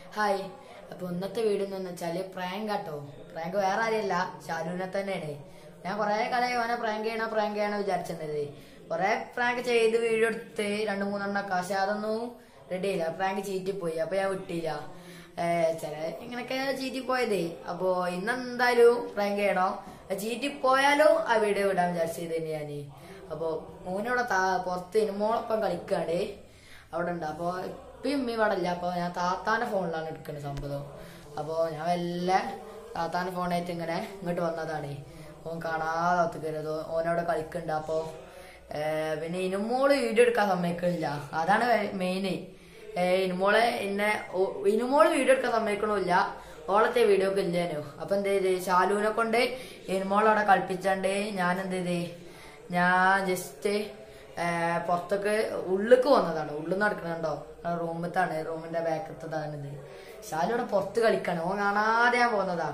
Hi അപ്പൊ ഇന്നത്തെ video എന്ന് വെച്ചാല് പ്രാങ്ക് ആട്ടോ പ്രാങ്ക് വേറെ ആരെയല്ല ഷാലുവിനെ തന്നെയാണ് ഞാൻ കുറെ കാലമായി അവനെ പ്രാങ്ക് ചെയ്യണ പ്രാങ്ക് ചെയ്യണ വിചാരിച്ചിട്ടുണ്ടത് കുറെ പ്രാങ്ക് ചെയ്ത് വീഡിയോ എടുത്ത് രണ്ട് മൂന്നെണ്ണം പക്ഷെ അതൊന്നും റെഡി ആയില്ല പ്രാങ്ക് ചീറ്റിപ്പോയി അപ്പൊ ഞാൻ വിട്ടില്ല ഏഹ് ചില ഇങ്ങനൊക്കെ ചീറ്റി പോയതേ അപ്പോ ഇന്നെന്തായാലും പ്രാങ്ക് ചെയ്യണോ ചീറ്റിപ്പോയാലും ആ വീഡിയോ വിടാൻ വിചാരിച്ചത് തന്നെയാണ് അപ്പോ മോനോടെ പുറത്ത് ഇനുമോളൊപ്പം കളിക്കാണ്ട് അവിടെ ഉണ്ട് അപ്പൊ ഇപ്പം ഉമ്മി ഇവിടെ ഇല്ല അപ്പൊ ഞാൻ താത്താന്റെ ഫോണിലാണ് എടുക്കുന്നത് സംഭവം അപ്പൊ ഞാൻ വല്ല താത്താന്റെ ഫോണായിട്ട് ഇങ്ങനെ ഇങ്ങോട്ട് വന്നതാണ് ഓൻ കാണാതെ ഒത്തുക്കരുത് ഓനവിടെ കളിക്കുന്നുണ്ട് അപ്പൊ ഏഹ് പിന്നെ ഇനുമോള് വീഡിയോ എടുക്കാൻ സമ്മതിക്കണില്ല അതാണ് മെയിന് ഇനുമോളെ എന്നെ ഓ- ഇനുമോള് വീഡിയോ എടുക്കാൻ സമ്മതിക്കണില്ല ഓളത്തെ വീഡിയോ ഒക്കെ ഇല്ലേനു അപ്പൊ എന്ത് ചെയ്ത് ഷാലുവിനെ കൊണ്ട് ഇനുമോളവിടെ കളിപ്പിച്ചാണ്ട് ഞാൻ എന്ത് ചെയ്ത് ഞാൻ ജസ്റ്റ് പുറത്തൊക്കെ ഉള്ളിക്ക് വന്നതാണ് ഉള്ളിൽ നടക്കണുണ്ടോ റൂമത്താണ് റൂമിന്റെ ബാക്കത്തതാണ് ഇത് ഷാലിവിടെ പുറത്ത് കളിക്കാണ് ഓൻ കാണാതെ ഞാൻ പോന്നതാ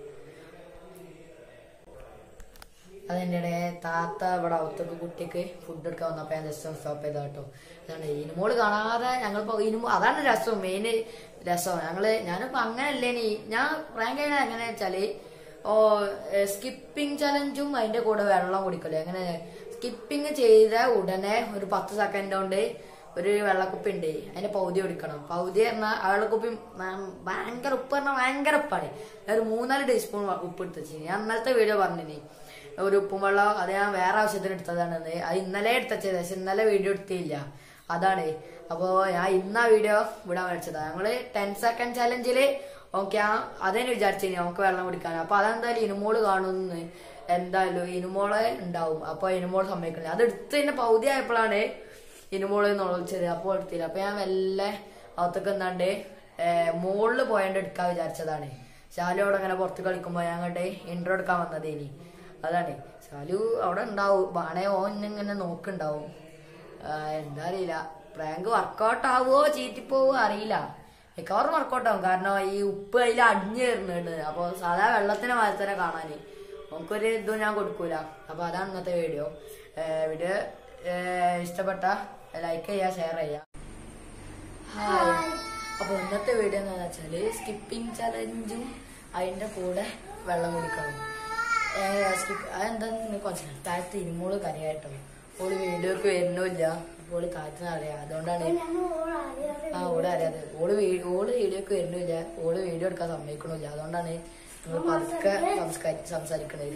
അതിൻ്റെ ഇടയെ താത്ത ഇവിടെ അകത്തൊക്കെ കുട്ടിക്ക് ഫുഡ് എടുക്കാൻ വന്നപ്പോ ഞാൻ ജസ്റ്റ് സ്റ്റോപ്പ് ചെയ്ത കേട്ടോ അതാണ് ഇനുമോള് കാണാതെ ഞങ്ങളിപ്പോ ഇനുമോ അതാണ് രസം മെയിൻ രസം ഞങ്ങള് ഞാനിപ്പോ അങ്ങനല്ലേ നീ ഞാൻ പ്രാങ്ക് ചെയ്യണ എങ്ങനെ വെച്ചാല് ഓ സ്കിപ്പിംഗ് ചലഞ്ചും അതിന്റെ കൂടെ വെള്ളം കുടിക്കല് അങ്ങനെ സ്കിപ്പിംഗ് ചെയ്ത ഉടനെ ഒരു പത്ത് സെക്കൻഡ് കൊണ്ട് ഒരു വെള്ളക്കുപ്പി ഉണ്ട് അതിന്റെ പൗതി കുടിക്കണം പൗതി പറഞ്ഞാൽ ആ വെള്ളക്കുപ്പി ഭ- ഭയങ്കര ഉപ്പ് പറഞ്ഞാൽ ഭയങ്കര ഉപ്പാണ് ഞാൻ ഒരു മൂന്നാല് ടീസ്പൂൺ ഉപ്പ് എടുത്ത് വെച്ചു ഞാൻ ഇന്നലത്തെ വീഡിയോ പറഞ്ഞിനി ഒരു ഉപ്പും വെള്ളം അത് ഞാൻ വേറെ ആവശ്യത്തിന് എടുത്തതാണ് അത് ഇന്നലെ എടുത്തത് പക്ഷെ ഇന്നലെ വീഡിയോ എടുത്തില്ല അതാണ് അപ്പോ ഞാൻ ഇന്ന് ആ വീഡിയോ വിടാൻ മേടിച്ചതാ ഞങ്ങള് ടെൻ സെക്കൻഡ് ചലഞ്ചില് ഓക്കെ ആ അതന്നെ വിചാരിച്ചു നമുക്ക് വെള്ളം കുടിക്കാൻ അപ്പൊ അതെന്തായാലും ഇനുമോള് കാണുന്നു എന്തായാലും ഇനുമോളെ ഉണ്ടാവും അപ്പൊ ഇനുമോള് സമ്മതിക്കില്ല അത് എടുത്ത് തന്നെ പൗതി ആയപ്പോഴാണ് ഇനുമോള് നുളച്ചത് അപ്പൊ എടുത്തില്ല അപ്പൊ ഞാൻ വല്ല അകത്തൊക്കെ എന്താണ്ട് മുകളില് പോയാണ്ട് എടുക്കാൻ വിചാരിച്ചതാണ് ശാലു അവിടെ അങ്ങനെ പുറത്ത് കളിക്കുമ്പോ ഞാൻ അങ്ങോട്ട് ഇൻട്രോ എടുക്കാൻ വന്നത് ഇനി അതാണ് ശാലു അവിടെ ഉണ്ടാവും ബാണേ ഓൻ ഇങ്ങനെ നോക്കുണ്ടാവും ആ, എന്താ അറിയില്ല പ്രാങ്ക് വർക്കൗട്ട് ആവുമോ ചീറ്റിപ്പോവോ അറിയില്ല മിക്കവാറും വർക്കൗട്ട് ആവും കാരണം ഈ ഉപ്പ് അതിൽ അടിഞ്ഞു കയറുന്നുണ്ട് അപ്പൊ സാധാ വെള്ളത്തിന്റെ മാതിരി തന്നെ കാണാന് നമുക്കൊരു ഇതും ഞാൻ കൊടുക്കൂല അപ്പൊ അതാണ് ഇന്നത്തെ വീഡിയോ വീഡിയോ ഇഷ്ടപ്പെട്ട ലൈക്ക് ചെയ്യുക ഷെയർ ചെയ്യുക ഹായ് അപ്പൊ ഇന്നത്തെ വീഡിയോ എന്താണെന്ന് വെച്ചാല് സ്കിപ്പിംഗ് ചലഞ്ചും അതിന്റെ കൂടെ വെള്ളം കുടിക്കണം സ്കിപ്പ് അതെന്താന്ന് കുറച്ച് താഴത്ത് ഇരുമൂള് കരയായിട്ടോ ഓള് വീഡിയോക്ക് വരുന്നില്ല അപ്പോൾ ഓള് താഴത്ത് അറിയാം അതുകൊണ്ടാണ് ആ ഓള് അറിയാതെ ഓള് വീ- ഓള് വീഡിയോക്ക് വരുന്നില്ല ഓള് വീഡിയോ എടുക്കാൻ സമ്മതിക്കണില്ല അതുകൊണ്ടാണ് നിങ്ങൾ പതുക്കെ സംസ്കാരി സംസാരിക്കണത്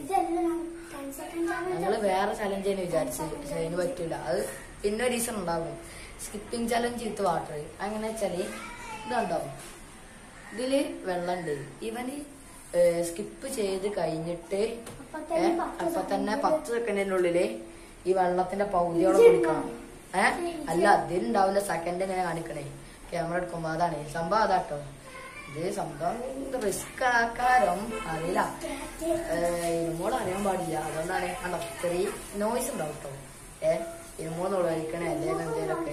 ഞങ്ങള് വേറെ ചലഞ്ച് ചെയ്യുന്ന വിചാരിച്ചു പക്ഷെ അതിന് പറ്റൂല അത് പിന്നെ ഒരു റീസൺ ഉണ്ടാകും സ്കിപ്പിംഗ് ചലഞ്ച് വിത്ത് വാട്ടർ അങ്ങനെ വെച്ചാല് ഇതുണ്ടാവും ഇതില് വെള്ളമുണ്ട് ഇവന് സ്കിപ്പ് ചെയ്ത് കഴിഞ്ഞിട്ട് ഏ, അപ്പൊ തന്നെ പത്ത് സെക്കൻഡിനുള്ളില് ഈ വെള്ളത്തിന്റെ പൗതിയോളം കുടിക്കണം ഏ അല്ല അതിലുണ്ടാവില്ല സെക്കൻഡ് ഇങ്ങനെ കാണിക്കണേ ക്യാമറ എടുക്കുമ്പോ അതാണ് സംഭവം അതാട്ടോ ഇത് സംഭവം റിസ്ക് ആക്കാരം അറിയില്ല ഇരുമോൾ അറിയാൻ പാടില്ല അതുകൊണ്ടാണ് കണ്ടോ ചെറിയ നോയ്സ് ഉണ്ടാവും കേട്ടോ ഏ ഇരുമോന്നോട് കഴിക്കണേ അല്ലെങ്കിൽ എന്തേലൊക്കെ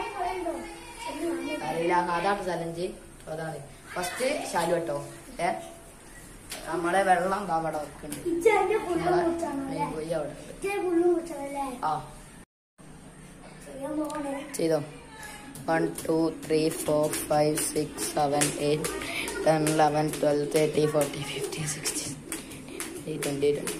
അറിയില്ല അതാണ് ചലഞ്ച് അതാണ് ഫസ്റ്റ് ശാലു കേട്ടോ ഏ നമ്മളെ വെള്ളം അവിടെ വെക്കുന്നുണ്ട് നമ്മളെ മെയിൻ പോയി അവിടെ ഉണ്ട്. ആ ചെയ്തോ one two three four five six seven eight ten eleven twelve thirty forty fifty sixty twenty twenty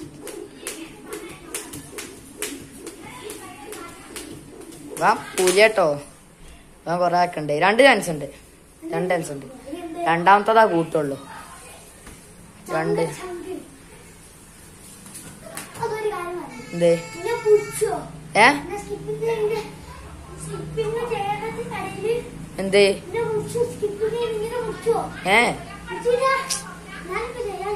വാ പൂജേട്ടോ ഞാൻ കൊറേ ആക്കണ്ടേ രണ്ട് ചാൻസ് ഉണ്ട് രണ്ട് ചാൻസ് ഉണ്ട് രണ്ടാമത്തതാ കൂട്ടുള്ളൂ രണ്ട് അതൊരു കാര്യമാണ് എന്തേ പിന്നെ കുടിച്ചോ ഏ പിന്നെ സ്കിപ്പിംഗ് സ്കിപ്പിംഗ് ചെയ്യണത്തിനിടയില് എന്തേ പിന്നെ കുടിച്ചു സ്കിപ്പിംഗ് ഇങ്ങനെ കുടിച്ചോ ഏ കുടിച്ചില്ല ഞാനിപ്പോ ചെയ്യാൻ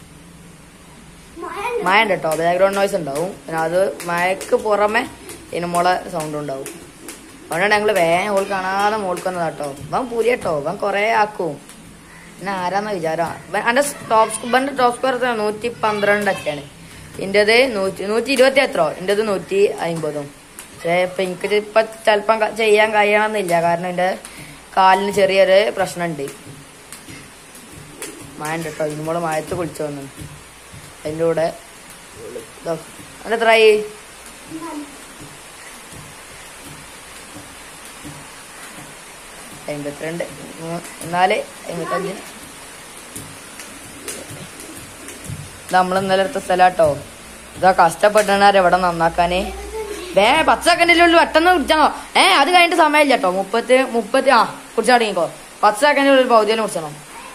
മഴ മഴ ഉണ്ട് കേട്ടോ ബാക്ക്ഗ്രൗണ്ട് നോയ്സ് ഉണ്ടാവും പിന്നെ അത് മഴക്ക് പുറമെ ഇനുമോളെ സൗണ്ട് ഉണ്ടാവും അതുകൊണ്ടാണ് ഞങ്ങള് വേഗം ഓൾ കാണാതെ മോൾക്ക് വന്നതാ കേട്ടോ ഇവൻ പൂരി കേട്ടോ ഇവൻ കൊറേ ആക്കും പിന്നെ ആരാന്ന വിചാരം ഇവൻ- എന്റെ ടോപ്പ് ഇവന്റെ ടോപ്പ് സ്കോർ എത്ര നൂറ്റി പന്ത്രണ്ടൊക്കെയാണ് ഇന്റത് നൂറ്റി നൂറ്റി ഇരുപത്തി എത്രയോ ഇന്റത് നൂറ്റി അമ്പതും പക്ഷേ ഇപ്പൊ എനിക്ക് ഇപ്പൊ ചിലപ്പം ക- ചെയ്യാൻ കഴിയണമെന്നില്ല കാരണം എന്റെ കാലിന് ചെറിയൊരു പ്രശ്നമുണ്ട് മഴ ഉണ്ട് കേട്ടോ ഇന്നുമോള് മഴത്ത് കുളിച്ചു വന്നു അതിൻ്റെ കൂടെ ഇതോ അതിന് എത്രയായി അമ്പത്തിരണ്ട് മൂന്ന് നാല് അമ്പത്തഞ്ച് ഇത് നമ്മൾ ഇന്നലെ എടുത്ത സ്ഥലാട്ടോ ഇതാ കഷ്ടപ്പെട്ടാണ് ഇവിടെ നന്നാക്കാന് വേ പത്ത് സെക്കൻഡിലുള്ളിൽ പെട്ടെന്ന് കുടിച്ചണോ ഏ അത് കഴിഞ്ഞിട്ട് സമയമില്ല കേട്ടോ മുപ്പത്തി മുപ്പത്തി ആ കുടിച്ചാടിക്കോ പത്ത് സെക്കൻഡിനുള്ളിൽ പൗതിയിലും കുടിച്ചണം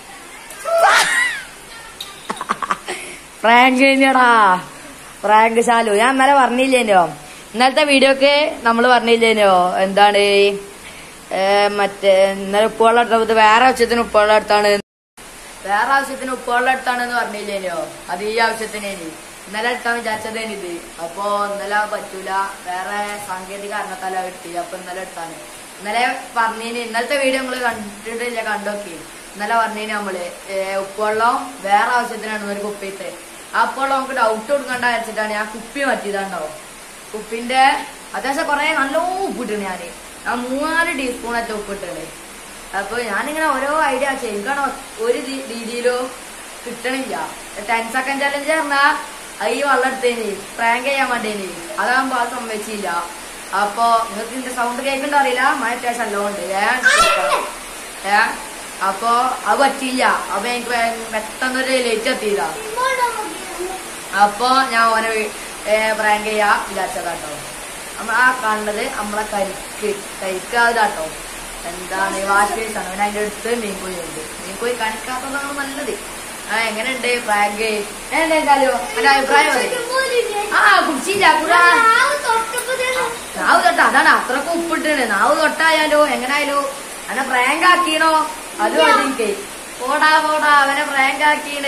പ്രാങ്ക് കഴിഞ്ഞടാ പ്രാങ്ക് ശാലു ഞാൻ ഇന്നലെ പറഞ്ഞില്ലേനോ ഇന്നലത്തെ വീഡിയോക്ക് നമ്മൾ പറഞ്ഞില്ലേനോ എന്താണ് ഏ, മറ്റേ ഇന്നലെ ഉപ്പുവെള്ളം എടുത്തത് വേറെ ആവശ്യത്തിന് ഉപ്പുവെള്ളം എടുത്താണ് വേറെ ആവശ്യത്തിന് ഉപ്പുവെള്ളം എടുത്താണെന്ന് പറഞ്ഞില്ലേനോ അത് ഈ ആവശ്യത്തിനേനി ഇന്നലെ എടുക്കാൻ വിചാരിച്ചതേനി ഇത് അപ്പൊ ഇന്നലെ പറ്റൂല വേറെ സാങ്കേതിക കാരണത്താല കിട്ടി അപ്പൊ ഇന്നലെ എടുത്താണ് ഇന്നലെ പറഞ്ഞിന് ഇന്നലത്തെ വീഡിയോ നമ്മള് കണ്ടിട്ടില്ല കണ്ടോക്കി ഇന്നലെ പറഞ്ഞിന് നമ്മള് ഏ, ഉപ്പുവെള്ളം വേറെ ആവശ്യത്തിനാണ് ഒരു കുപ്പിത്തെ ആ ഉപ്പുവെള്ളം നമുക്ക് ഡൗട്ട് കൊടുക്കണ്ട വെച്ചിട്ടാണ് ഞാൻ കുപ്പി മാറ്റിയതാണ്ടാവും ഉപ്പിന്റെ അത്യാവശ്യം കൊറേ നല്ല ഉപ്പിട്ടാണ് ഞാന് ഞാൻ മൂന്നാല് ടീസ്പൂൺ ഒക്കെ ഉപ്പിട്ടാണ് അപ്പൊ ഞാനിങ്ങനെ ഓരോ ഐഡിയ ചെയ്യും കാരണം ഒരു രീ- രീതിയിലും കിട്ടണില്ല ടെൻ സെക്കൻഡ് ചലഞ്ച് പറഞ്ഞാ അത് ഈ വെള്ളം എടുത്തേനി പ്രാങ്ക് ചെയ്യാൻ വേണ്ടേനി അതാകുമ്പോ അത് സമ്മതിച്ചില്ല അപ്പൊ നിങ്ങൾക്ക് ഇതിന്റെ സൗണ്ട് കേൾക്കണ്ടോ അറിയില്ല മഴ അത്യാവശ്യം നല്ലോണ്ട് ഏ അപ്പൊ അത് പറ്റിയില്ല അപ്പൊ എനിക്ക് വേ- പെട്ടെന്നൊരു ലേറ്റ് എത്തിയതാ ഇങ്ങോട്ട് നോക്കി. അപ്പൊ ഞാൻ ഓനെ പ്രാങ്ക് ചെയ്യാ വിചാരിച്ചതാട്ടോ നമ്മ ആ കാണുന്നത് നമ്മളെ കരിക്ക് കരിക്കാതാട്ടോ എന്താണ് വാഷ് ബേസ് ആണ് പിന്നെ അതിന്റെ അടുത്ത് മീൻകോയി ഉണ്ട് മീൻകോയി കണിക്കാത്തതാണ് നല്ലത് ആ എങ്ങനെയുണ്ട് പ്രാങ്ക് എന്തായാലോ എന്റെ അഭിപ്രായം പറയും ഇതുപോലില്ലേ? ആ കുടിച്ചില്ല കൂടാ നാവ് തൊട്ടപ്പോഴത്തേനും നാവ് തൊട്ട അതാണ് അത്രക്ക് ഉപ്പിട്ടാണ് നാവ് തൊട്ടായാലോ എങ്ങനായാലോ അവനെ പ്രാങ്ക് ആക്കീണോ അതും അതിക്ക് പോടാ പോടാ അവനെ പ്രാങ്ക് ആക്കീണ്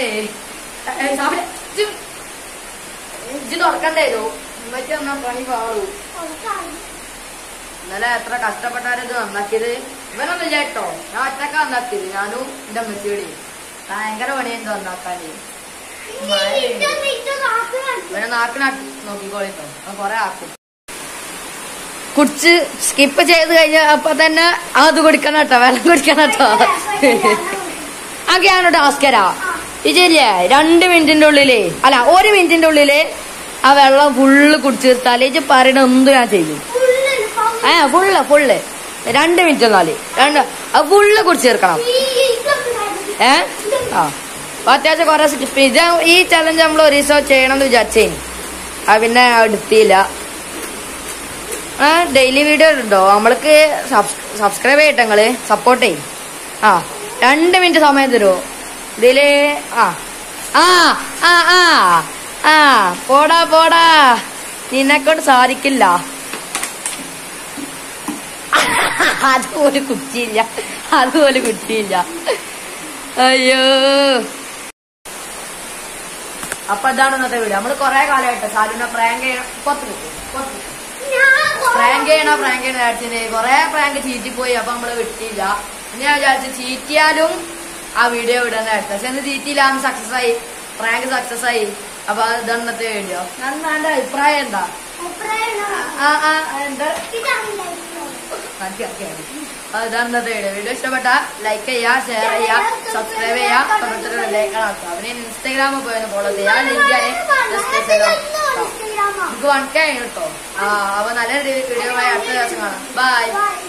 ഇജ്ജ് തുറക്കണ്ടേരോ ഉമ്മച്ചി എന്നാ പണി പാടൂ കൊടുക്കാം. ഇന്നലെ എത്ര കഷ്ടപ്പെട്ടാലും ഇത് നന്നാക്കിയത് ഇവനൊന്നും ഇല്ല കേട്ടോ ഞാൻ ഒറ്റക്ക നന്നാക്കിയത് ഞാനും എന്റെ അമ്മച്ചിയോടെ ഭയങ്കര പണിയുണ്ട് നന്നാക്കാന് ഇനി ഇതൊന്ന് ഇതൊന്ന് ആക്കണം. ഇവനെ നാക്കിന നോക്കിക്കോളിട്ടോ അവൻ കൊറേ ആക്കും കുടിച്ച് സ്കിപ്പ് ചെയ്ത് കഴിഞ്ഞ അപ്പൊ തന്നെ അത് കുടിക്കണം കേട്ടോ വെള്ളം കുടിക്കണം കേട്ടോ ആക്കെയാണ് ടാസ്കരാ ഇജില്ലേ രണ്ട് മിനിറ്റിന്റെ ഉള്ളില് അല്ല ഒരു മിനിറ്റിന്റെ ഉള്ളില് ആ വെള്ളം ഫുള്ള് കുടിച്ചു തീർത്താല് ഇജ് പറയണ എന്ത് ഞാൻ ചെയ്യും ഫുള്ള് പകുതി. ഏ ഫുള്ള് ഫുള്ള് രണ്ട് മിനിറ്റ് എന്നാല് രണ്ട് അത് ഫുള്ള് കുടിച്ചു തീർക്കണം ഈ ഇതൊക്കെ കാണിക്കും. ഏ ആ അപ്പൊ അത്യാവശ്യം കുറെ സ്കിപ്പ് ഇത് ഈ ചലഞ്ച് നമ്മൾ ഒരു ദിവസം ചെയ്യണം എന്ന് വിചാരിച്ചേനി ആ പിന്നെ എടുത്തില്ല ആ ഡെയിലി വീഡിയോ ഉണ്ടോ നമ്മൾക്ക് സബ്സ്ക്രൈബ് ചെയ്യട്ടെ നിങ്ങള് സപ്പോർട്ട് ചെയ്യും ആ രണ്ട് മിനിറ്റ് സമയം തരുമോ ഇതില് ആ ആ ആ ആ ആ പോടാ പോടാ നിന്നെക്കൊണ്ട് സാധിക്കില്ല അതുപോലെ കുറ്റിയില്ല അതുപോലെ കുറ്റിയില്ല അയ്യോ അപ്പൊ അതാണ് ഇന്നത്തെ വീഡിയോ നമ്മള് കൊറേ കാലമായിട്ട് സാലുവിനെ പ്രാങ്ക് ചെയ്യണം പുറത്ത് നിൽക്കും പുറത്ത് നിൽക്കും ഞാൻ കൊറേ- പ്രാങ്ക് ചെയ്യണോ പ്രാങ്ക് ചെയ്യണോ വിചാരിച്ചിട്ട് കൊറേ പ്രാങ്ക് ചീറ്റിപ്പോയി അപ്പൊ നമ്മള് വിട്ടില്ല പിന്നെ ഞാൻ വിചാരിച്ചു ചീറ്റിയാലും ആ വീഡിയോ വിടാന്ന് വിചാരിച്ചു പക്ഷെ ഇന്ന് ചീറ്റിയില്ല സക്സസ് ആയി പ്രാങ്ക് സക്സസ് ആയി അപ്പൊ ഇതെണ്ണത്തെ വീഡിയോ എന്റെ അഭിപ്രായം എന്താ അഭിപ്രായം ആ ആ എന്താ ഇതാണ് ലൈഫ്. മനസ്സിലാക്കിയാണ് അപ്പൊ ഇതാണ് ഇന്നത്തെ വീഡിയോ വീഡിയോ ഇഷ്ടപ്പെട്ട ലൈക്ക് ചെയ്യാ ഷെയർ ചെയ്യാ സബ്സ്ക്രൈബ് ചെയ്യാ തൊണ്ണൂറ്റി ലൈക്കാണ് അവനെ ഇൻസ്റ്റാഗ്രാമിൽ പോയി ഫോളോ ചെയ്യാ ലിങ്ക് ഞാൻ ഇൻസ്റ്റാഗ്രാമാ. നമുക്ക് വൺ കെ കേട്ടോ ആ അപ്പൊ നല്ലൊരു വീഡിയോ ആയി അടുത്ത ദിവസം കാണാം ബൈ Bye.